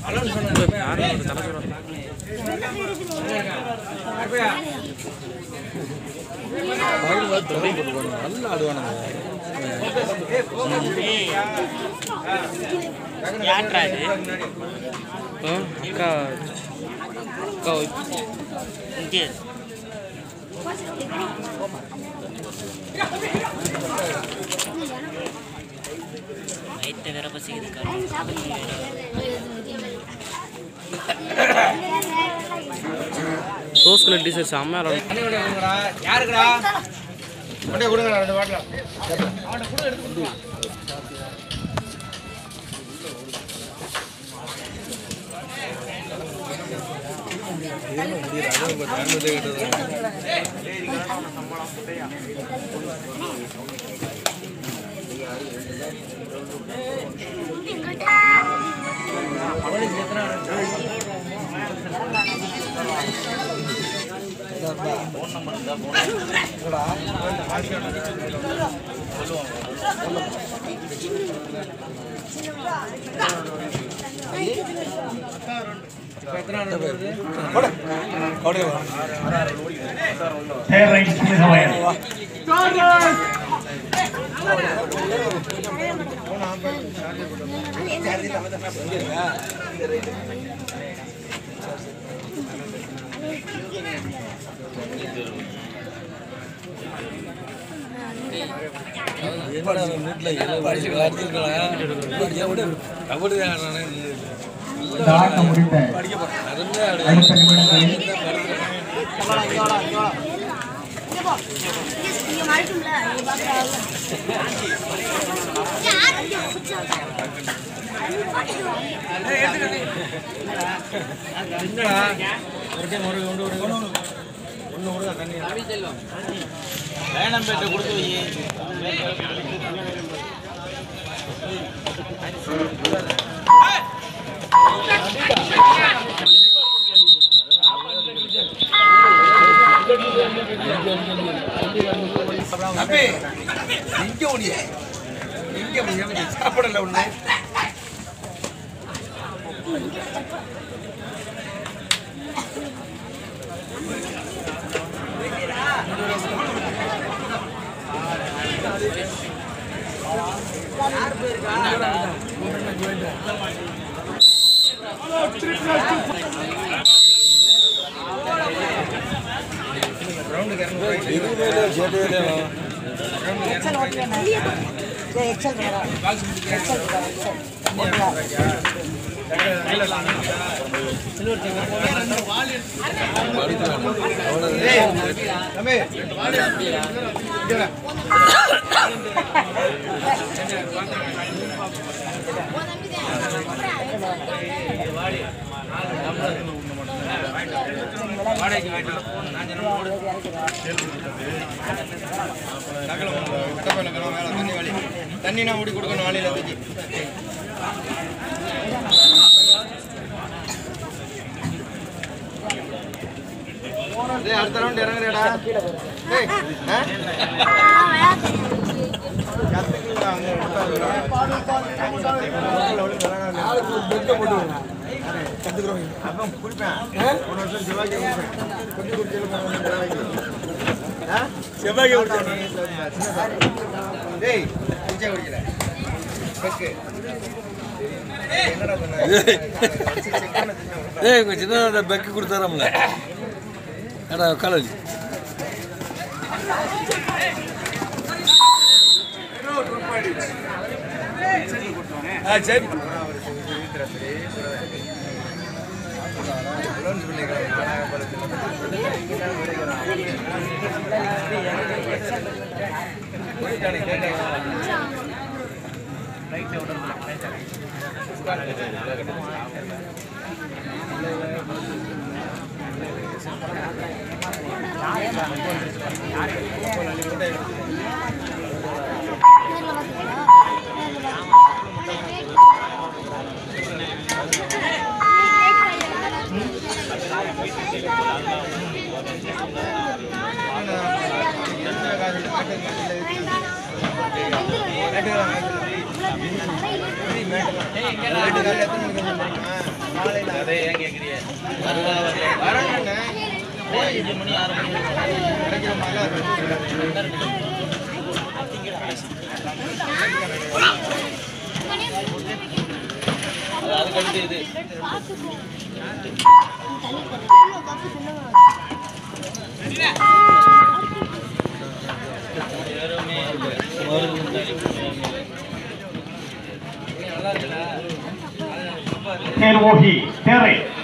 நல்லா ஆடுவானுங்க யார்ரா இது ஆ, அக்கா அக்கா இங்கே வயிற்று வேற பசிக்குது சோஸ் கலர் டிஷர்ட் செம்ம யாருக்குடா அப்படியே கொடுங்க ரெண்டு பாட்டில் Terence Mihail. இந்த ஆட்டம் முடிந்த அடுத்த நிமிடங்களில் தம்பி இங்க ஒண்ணு இங்க ஒண்ணு சாப்பிடல ஒண்ணு தம்பி தண்ணினா மூடி கொடுக்கணும் வாளியில தூக்கி டேய், அடுத்த ரவுண்ட் இறங்குறியாடா டேய், ஆ? கத்துக்குங்கடா, அங்க விட்டா அப்ப குடிப்பேன் ஒரு வருஷம் செவ்வாய்க்கு குடிப்பேன் கொஞ்சம் குடிச்சாலும் செவ்வாய்க்கு டேய் குடிச்சா குடிக்கல பெக்கு என்னடா பண்ண ஏய் உங்க சின்ன பெக்கு கொடுத்தாராம்ல ஏடா காலேஜ் ஆ சரி Thank you. ரெண்டு காலையில் எத்தனை மணிக்கு வந்து தெரியுமா? காலையில் அதே ஏன் கேட்குறிய வரேங்கண்ணே. கிடைக்கிற மாதிரி அது அதுக்கு அடுத்து இது தேர்வோகி தேரை